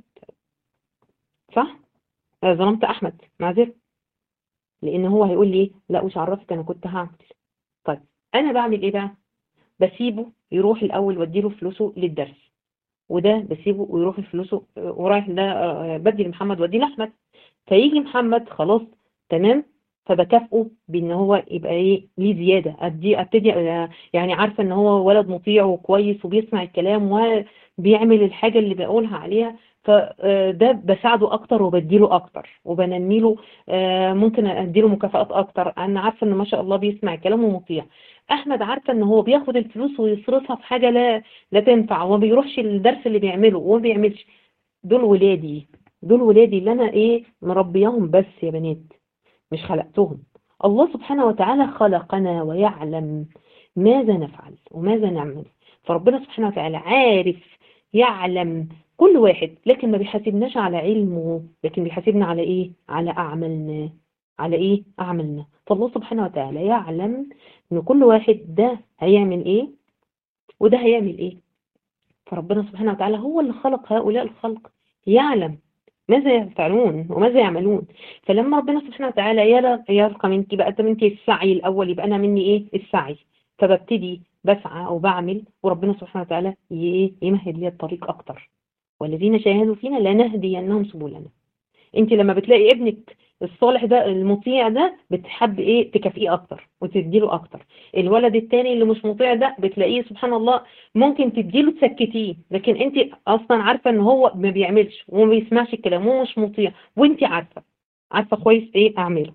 صح آه، ظلمت احمد معذرة لان هو هيقول لي إيه؟ لا مش عرفت انا كنت هعمل طيب انا بعمل ايه بقى بسيبه يروح الاول واديله فلوسه للدرس وده بسيبه ويروح فلوسه آه، ورايح ده آه، بدي لمحمد وادي لاحمد فيجي محمد خلاص تمام فبكافئه بان هو يبقى ايه ليه زياده ادي ابتدي آه، يعني عارفه ان هو ولد مطيع وكويس وبيسمع الكلام وبيعمل الحاجه اللي بقولها عليها فده بساعده اكتر وبديله اكتر وبنمي له آه، ممكن اديله مكافآت اكتر انا عارفه ان ما شاء الله بيسمع الكلام ومطيع احمد عارفه ان هو بياخد الفلوس ويصرفها في حاجه لا لا تنفع وما بيروحش الدرس اللي بيعمله وما بيعملش دول ولادي دول ولادي اللي انا ايه مربياهم بس يا بنات مش خلقتهم الله سبحانه وتعالى خلقنا ويعلم ماذا نفعل وماذا نعمل فربنا سبحانه وتعالى عارف يعلم كل واحد لكن ما بيحاسبناش على علمه لكن بيحاسبنا على ايه على اعمالنا على ايه اعمالنا فالله سبحانه وتعالى يعلم ان كل واحد ده هيعمل ايه وده هيعمل ايه فربنا سبحانه وتعالى هو اللي خلق هؤلاء الخلق يعلم ماذا يفعلون وماذا يعملون فلما ربنا سبحانه وتعالى يلا- يلقى منك بقى طب انت السعي الاول يبقى انا مني ايه السعي فببتدي بسعى او بعمل وربنا سبحانه وتعالى ي- يمهد لي الطريق اكتر والذين شاهدوا فينا لنهدينهم سبلنا انت لما بتلاقي ابنك الصالح ده المطيع ده بتحب ايه تكافئيه اكتر وتديله اكتر الولد التاني اللي مش مطيع ده بتلاقيه سبحان الله ممكن تديله تسكتيه لكن انت اصلا عارفه ان هو ما بيعملش وما بيسمعش الكلام وهو مش مطيع وانت عارفه عارفه كويس ايه اعمله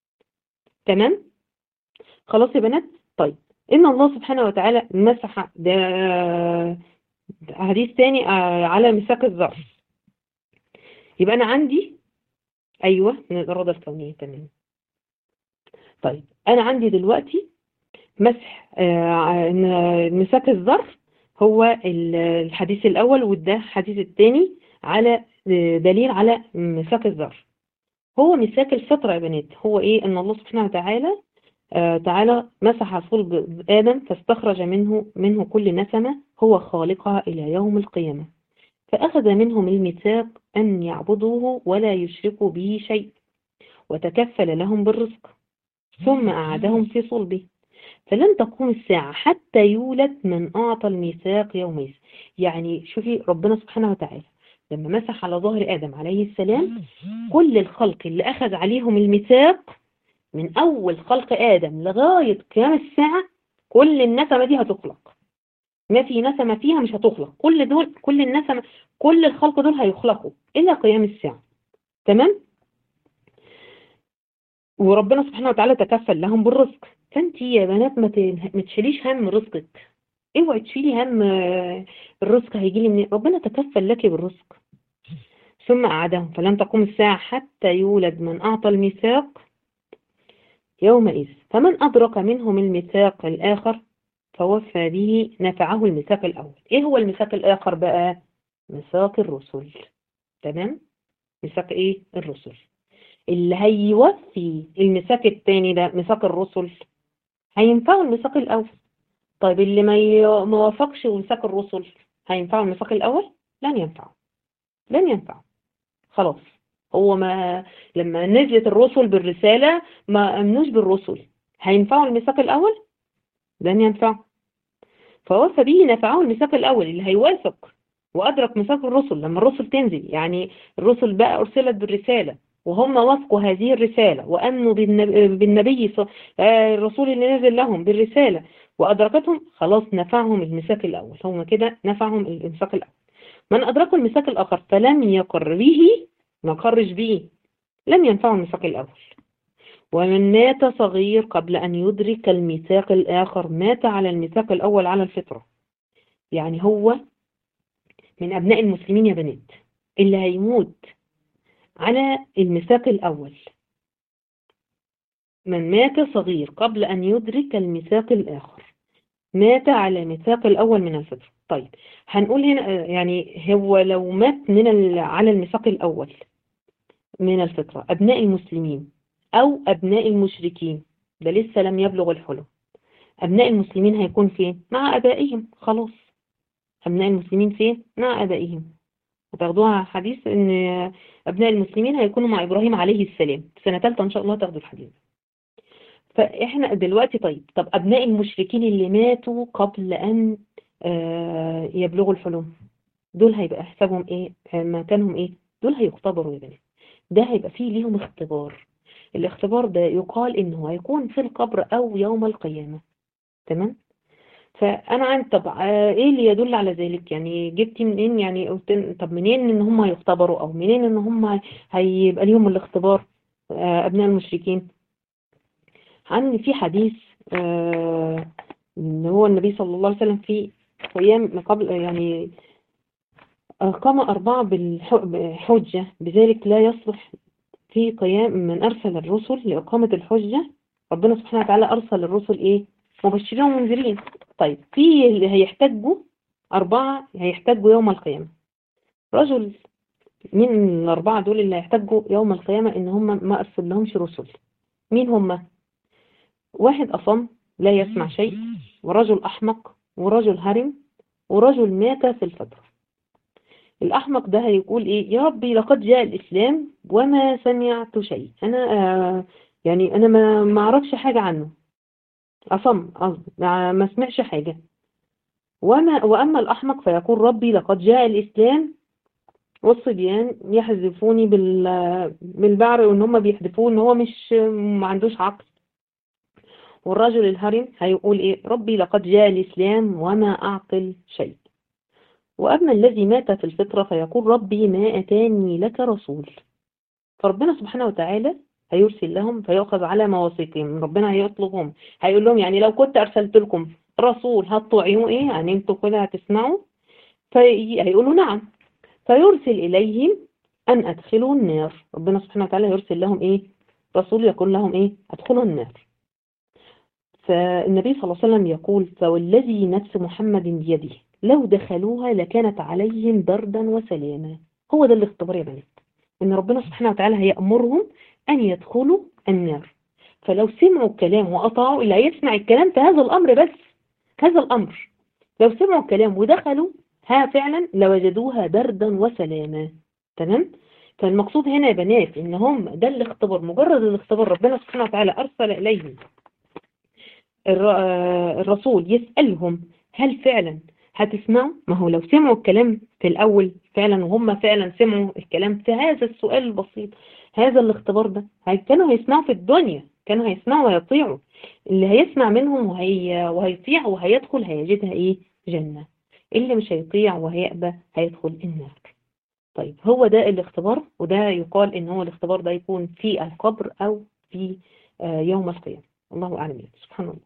تمام خلاص يا بنات طيب ان الله سبحانه وتعالى مسح ده حديث تاني آه، على مساك الظرف يبقى انا عندي ايوه من الاراده الكونيه تمام طيب انا عندي دلوقتي مسح آه، إن مساك الظرف هو ال- الحديث الاول وده الحديث الثاني على آه، دليل على مساك الظرف هو مساك الفطره يا بنات هو ايه ان الله سبحانه وتعالى آه، تعالى مسح صلب آدم فاستخرج منه منه كل نسمة هو خالقها إلى يوم القيامة فأخذ منهم الميثاق أن يعبدوه ولا يشركوا به شيء وتكفل لهم بالرزق ثم أعادهم في صلبه فلن تقوم الساعة حتى يولد من أعطى الميثاق يومئذ يعني شوفي ربنا سبحانه وتعالى لما مسح على ظهر آدم عليه السلام كل الخلق اللي أخذ عليهم الميثاق من أول خلق آدم لغاية قيام الساعة كل النسمة دي هتخلق ما في نسمة فيها مش هتخلق كل دول كل النسمة كل الخلق دول هيخلقوا إلى قيام الساعة تمام وربنا سبحانه وتعالى تكفل لهم بالرزق فانت يا بنات ما ت- ما تشيليش هم رزقك اوعي تشيلي هم آه، الرزق هيجي لي منين ربنا تكفل لك بالرزق ثم أعادهم فلن تقوم الساعة حتى يولد من أعطى الميثاق يومئذ فمن أدرك منهم الميثاق الآخر فوفى به نفعه الميثاق الأول إيه هو الميثاق الآخر بقى ميثاق الرسل تمام ميثاق إيه الرسل اللي هيوفي الميثاق التاني ده ميثاق الرسل هينفعه الميثاق الأول طيب اللي ما ي- ما وافقش ميثاق الرسل هينفعه الميثاق الأول لن ينفعه لن ينفعه خلاص هو ما لما نزلت الرسل بالرسالة ما أمنوش بالرسل هينفعوا الميثاق الأول لن ينفعوا فوفى به نفعه الميثاق الأول اللي هيوافق وأدرك ميثاق الرسل لما الرسل تنزل يعني الرسل بقى أرسلت بالرسالة وهم وافقوا هذه الرسالة وأمنوا بالنبي, بالنبي الرسول اللي نزل لهم بالرسالة وأدركتهم خلاص نفعهم الميثاق الأول هم كده نفعهم الميثاق الأول من أدركوا الميثاق الآخر فلم يقر به ما قرش به لم ينفعه الميثاق الأول ومن مات صغير قبل أن يدرك الميثاق الآخر مات على الميثاق الأول على الفطرة يعني هو من أبناء المسلمين يا بنات اللي هيموت على الميثاق الأول من مات صغير قبل أن يدرك الميثاق الآخر مات على ميثاق الأول من الفطرة طيب هنقول هنا يعني هو لو مات من على الميثاق الأول من الفطرة أبناء المسلمين أو أبناء المشركين ده لسه لم يبلغ الحلم أبناء المسلمين هيكون فين؟ مع أبائهم خلاص أبناء المسلمين فين؟ مع أبائهم وتاخدوها حديث إن أبناء المسلمين هيكونوا مع إبراهيم عليه السلام سنة ثالثة إن شاء الله تاخدوا الحديث فإحنا دلوقتي طيب طب أبناء المشركين اللي ماتوا قبل أن يبلغوا الحلم دول هيبقى حسابهم إيه؟ مكانهم إيه؟ دول هيختبروا يا بنات ده هيبقى فيه ليهم اختبار الاختبار ده يقال انه هيكون في القبر او يوم القيامة تمام فانا عن طب ايه اللي يدل على ذلك يعني جبتي منين يعني قلت طب منين ان هم هيختبروا او منين ان هم هيبقى ليهم الاختبار ابناء المشركين عن في حديث ان هو النبي صلى الله عليه وسلم في قيام قبل يعني قام أربعة بالحجة بذلك لا يصلح في قيام من أرسل الرسل لإقامة الحجة ربنا سبحانه وتعالى أرسل الرسل إيه مبشرين ومنذرين طيب في اللي هيحتاجوا أربعة هيحتاجوا يوم القيامة رجل من الأربعة دول اللي هيحتاجوا يوم القيامة إن هم ما أرسل لهمش رسل مين هم واحد أصم لا يسمع شيء ورجل أحمق ورجل هرم ورجل مات في الفترة الأحمق ده هيقول إيه يا ربي لقد جاء الإسلام وما سمعت شيء أنا آه يعني أنا ما ما أعرفش حاجة عنه أصم ما, ما سمعش حاجة وما وأما الأحمق فيقول ربي لقد جاء الإسلام والصبيان يحذفوني بال بالبعر وإن هم بيحذفوه إن هو مش ما عندوش عقل والرجل الهرم هيقول إيه ربي لقد جاء الإسلام وما أعقل شيء وأما الذي مات في الفطرة فيقول ربي ما أتاني لك رسول فربنا سبحانه وتعالى هيرسل لهم فيأخذ على مواثيقهم ربنا هيطلبهم هيقول لهم يعني لو كنت أرسلت لكم رسول هتطيعوا إيه يعني أنتوا كده هتسمعوا فهيقولوا نعم فيرسل إليهم أن أدخلوا النار ربنا سبحانه وتعالى يرسل لهم إيه رسول يقول لهم إيه أدخلوا النار فالنبي صلى الله عليه وسلم يقول فوالذي نفس محمد بيده لو دخلوها لكانت عليهم بردا وسلاما هو ده الاختبار يا بنات ان ربنا سبحانه وتعالى هيأمرهم ان يدخلوا النار فلو سمعوا الكلام وأطاعوا اللي هيسمع الكلام في هذا الأمر بس هذا الأمر لو سمعوا الكلام ودخلوا ها فعلا لوجدوها بردا وسلاما تمام فالمقصود هنا يا بنات ان هم ده الاختبار مجرد الاختبار ربنا سبحانه وتعالى أرسل إليهم الرسول يسألهم هل فعلا هتسمعوا ما هو لو سمعوا الكلام في الأول فعلا وهم فعلا سمعوا الكلام في هذا السؤال البسيط هذا الاختبار ده كانوا هيسمعوا في الدنيا كانوا هيسمعوا ويطيعوا اللي هيسمع منهم وهي وهيطيع وهيدخل هيجدها ايه جنة اللي مش هيطيع وهيأبى هيدخل النار طيب هو ده الاختبار وده يقال ان هو الاختبار ده يكون في القبر او في يوم القيامة الله أعلم يعني سبحان الله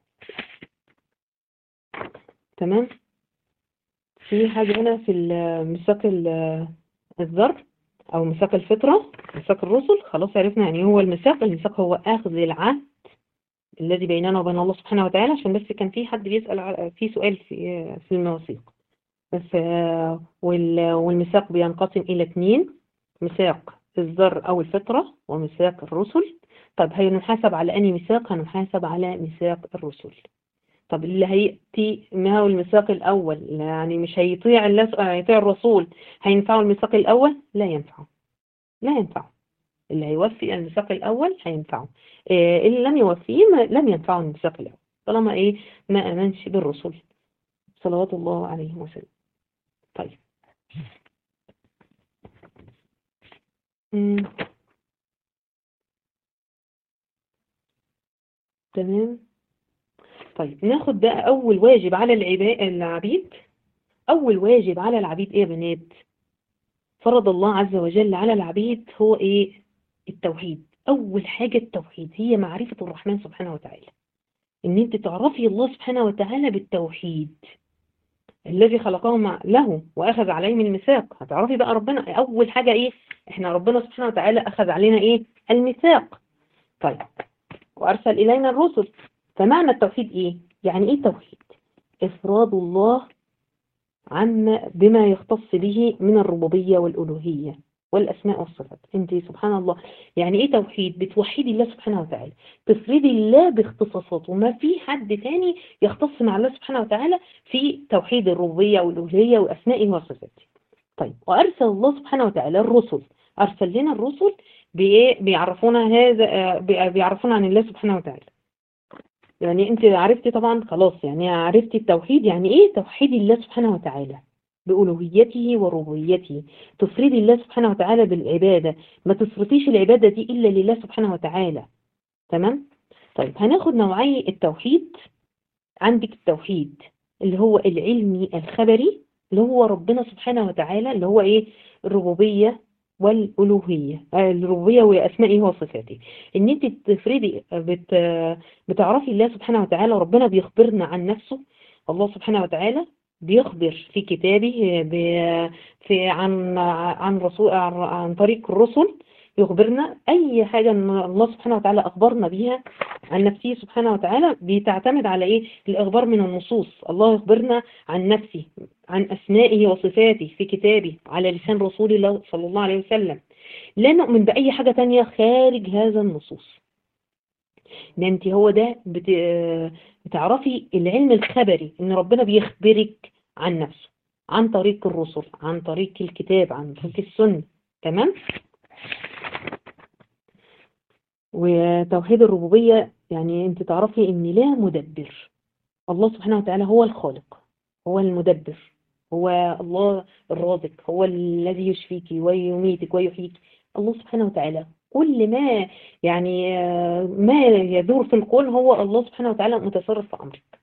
تمام في حاجة هنا في ميثاق الذر أو ميثاق الفطرة ميثاق الرسل خلاص عرفنا يعني هو الميثاق الميثاق هو أخذ العهد الذي بيننا وبين الله سبحانه وتعالى عشان بس كان في حد بيسأل في سؤال في في المواثيق بس والميثاق بينقسم إلى اثنين ميثاق الذر أو الفطرة وميثاق الرسل طب هنحاسب على أنهي ميثاق هنحاسب على ميثاق الرسل طب اللي هيأتي ما هو الميثاق الأول يعني مش هيطيع الله هيطيع الرسول هينفعه الميثاق الأول لا ينفعه لا ينفعه اللي هيوفي الميثاق الأول هينفعه إيه اللي لم يوفيه لم ينفعه الميثاق الأول طالما إيه ما آمنش بالرسل صلوات الله عليه وسلم طيب مم. تمام طيب ناخد بقى أول واجب على العبا- العبيد أول واجب على العبيد إيه يا بنات فرض الله عز وجل على العبيد هو إيه التوحيد أول حاجة التوحيد هي معرفة الرحمن سبحانه وتعالى إن أنت تعرفي الله سبحانه وتعالى بالتوحيد الذي خلقه مع له وأخذ عليهم الميثاق هتعرفي بقى ربنا أول حاجة إيه إحنا ربنا سبحانه وتعالى أخذ علينا إيه الميثاق طيب وأرسل إلينا الرسل فمعنى التوحيد إيه يعني إيه توحيد إفراد الله عما بما يختص به من الربوبية والألوهية والأسماء والصفات أنت سبحان الله يعني إيه توحيد بتوحيدي الله سبحانه وتعالى تفردي الله باختصاصاته ما في حد تاني يختص مع الله سبحانه وتعالى في توحيد الربوبية والألوهية وأسمائه وصفاته طيب وأرسل الله سبحانه وتعالى الرسل أرسل لنا الرسل بإيه بيعرفونا هذا آه، بي- بيعرفونا عن الله سبحانه وتعالى يعني انت عرفتي طبعا خلاص يعني عرفتي التوحيد يعني ايه توحيد الله سبحانه وتعالى بألوهيته وربوبيته تفردي الله سبحانه وتعالى بالعبادة ما تصرفيش العبادة دي إلا لله سبحانه وتعالى تمام طيب هناخد نوعي التوحيد عندك التوحيد اللي هو العلمي الخبري اللي هو ربنا سبحانه وتعالى اللي هو ايه الربوبية والألوهية آه، الربوبية وأسمائه وصفاته إن أنت تفردي بت بتعرفي الله سبحانه وتعالى ربنا بيخبرنا عن نفسه الله سبحانه وتعالى بيخبر في كتابه ب- في عن عن رسول عن عن طريق الرسل يخبرنا أي حاجة إن الله سبحانه وتعالى أخبرنا بيها عن نفسه سبحانه وتعالى بتعتمد على إيه؟ الإخبار من النصوص الله يخبرنا عن نفسه عن أسمائه وصفاته في كتابه على لسان رسول الله صلى الله عليه وسلم لا نؤمن بأي حاجة تانية خارج هذا النصوص ده انت هو ده بت... بتعرفي العلم الخبري ان ربنا بيخبرك عن نفسه عن طريق الرسل عن طريق الكتاب عن طريق السنة تمام وتوحيد الربوبية يعني انت تعرفي ان لا مدبر الله سبحانه وتعالى هو الخالق هو المدبر هو الله الرازق هو الذي يشفيك ويميتك ويحييك الله سبحانه وتعالى كل ما يعني آه، ما يدور في الكون هو الله سبحانه وتعالى متصرف في أمرك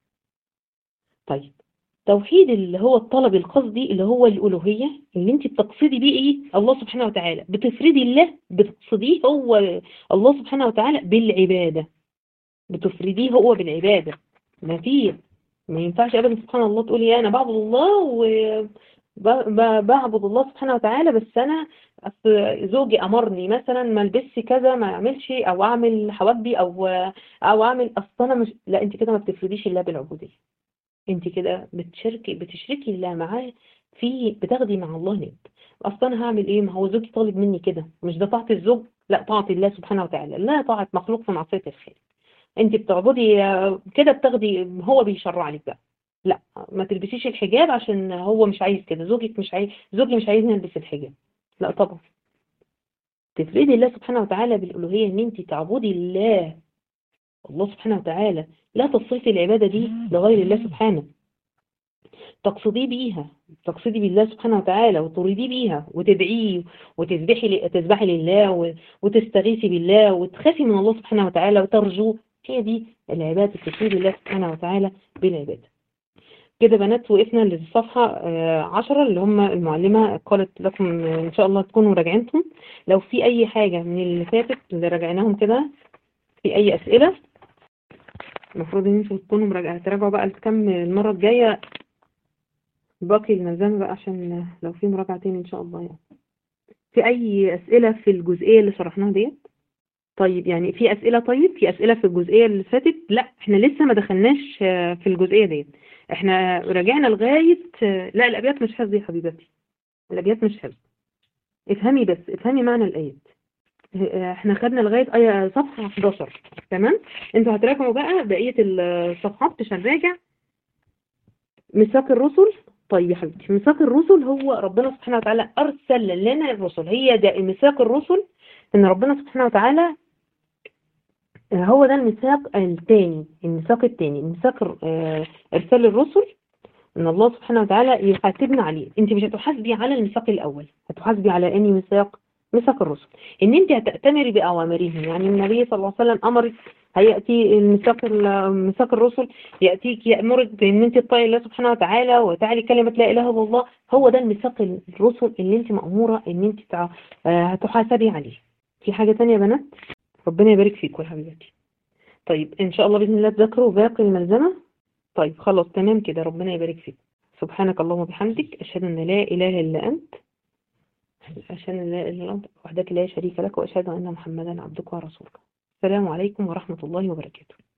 طيب توحيد اللي هو الطلب القصدي اللي هو الألوهية اللي انت بتقصدي بيه ايه الله سبحانه وتعالى بتفردي الله بتقصديه هو الله سبحانه وتعالى بالعبادة بتفرديه هو بالعبادة ما في ما ينفعش ابدا سبحان الله تقولي انا بعبد الله و ب- ب- بعبد الله سبحانه وتعالى بس انا أصل زوجي امرني مثلا ما البسش كذا ما اعملش او اعمل حواجبي او او اعمل اصل انا مش لا انت كده ما بتفرديش الله بالعبوديه انت كده بتشاركي بتشركي الله معاه في بتاخدي مع الله ند اصل انا هعمل ايه ما هو زوجي طالب مني كده مش ده طاعه الزوج لا طاعه الله سبحانه وتعالى لا طاعه مخلوق في معصيه الخالق انت بتعبدي آه، كده بتاخدي هو بيشرع لك بقى لا ما تلبسيش الحجاب عشان هو مش عايز كده زوجك مش عايز زوجي مش عايزني البس الحجاب لا طبعا تفردي الله سبحانه وتعالى بالالوهيه ان انت تعبدي الله الله سبحانه وتعالى لا تصرفي العباده دي لغير الله سبحانه تقصدي بيها تقصدي بالله سبحانه وتعالى وتريدي بيها وتدعيه وتسبحي ل- تسبحي لله و- وتستغيثي بالله وتخافي من الله سبحانه وتعالى وترجوه هي دي العبادة تفيد الله سبحانه وتعالى بالعبادة كده بنات وقفنا للصفحة آه، عشرة اللي هم المعلمة قالت لكم آه، إن شاء الله تكونوا راجعينهم لو في أي حاجة من اللي فاتت اللي راجعناهم كده في أي أسئلة المفروض إن انتوا تكونوا مراجعة تراجعوا بقى الكم المرة الجاية باقي الملزمة بقى عشان لو في مراجعة تاني إن شاء الله يعني في أي أسئلة في الجزئية اللي شرحناها ديت طيب يعني في أسئلة طيب في أسئلة في الجزئية اللي فاتت لا احنا لسه ما دخلناش آه، في الجزئية ديت احنا راجعنا لغاية آه، لا الأبيات مش حفظ يا حبيبتي الأبيات مش حفظ افهمي بس افهمي معنى الآيات اه، احنا خدنا لغاية آية صفحة 11 تمام انتوا هتراجعوا بقى بقية الصفحات مش هنراجع ميثاق الرسل طيب يا حبيبتي ميثاق الرسل هو ربنا سبحانه وتعالى أرسل لنا الرسل هي ده ميثاق الرسل إن ربنا سبحانه وتعالى هو ده الميثاق الثاني الميثاق الثاني ميثاق اه، إرسال الرسل ان الله سبحانه وتعالى يحاسبنا عليه انت مش هتحاسبي على الميثاق الاول هتحاسبي على اني ميثاق ميثاق الرسل ان انت هتأتمري باوامرهم يعني النبي صلى الله عليه وسلم امرك هياتي الميثاق ميثاق الرسل ياتيك يامرك بان انت تطيعي الله سبحانه وتعالى وتعلي كلمه لا اله الا الله هو ده الميثاق الرسل اللي انت ماموره ان انت تع- آه، هتحاسبي عليه في حاجه ثانيه يا بنات ربنا يبارك فيكم يا حبيباتي طيب ان شاء الله باذن الله تذاكروا باقي الملزمه طيب خلاص تمام كده ربنا يبارك فيك سبحانك اللهم وبحمدك أشهد أن لا إله إلا أنت أشهد أن لا إله إلا أنت وحدك لا شريك لك وأشهد أن محمدا عبدك ورسولك السلام عليكم ورحمة الله وبركاته